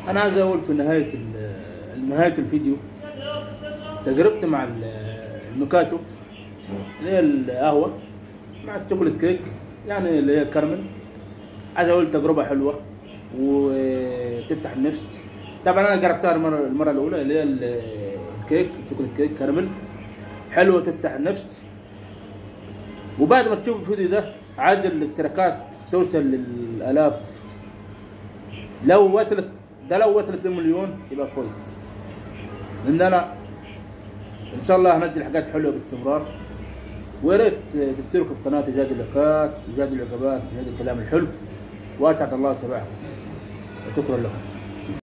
انا عايز اقول في نهايه ال- نهايه الفيديو تجربتي مع ال- الميكاتو اللي هي القهوه مع الشوكولات كيك يعني اللي هي الكراميل عايز اقول تجربه حلوه وتفتح النفس طبعا انا جربتها المره المره الاولى اللي هي ال- الكيك الشوكولات كيك كراميل حلوه تفتح النفس وبعد ما تشوف الفيديو ده عاد الاشتراكات توصل للالاف لو وصلت ده لو وصلت للمليون يبقى كويس لان انا ان شاء الله هنزل حاجات حلوه باستمرار ويا ريت تشتركوا في قناه جاد اللقات جاد العقبات جاد الكلام الحلو واسعد الله صباحكم وشكرا لكم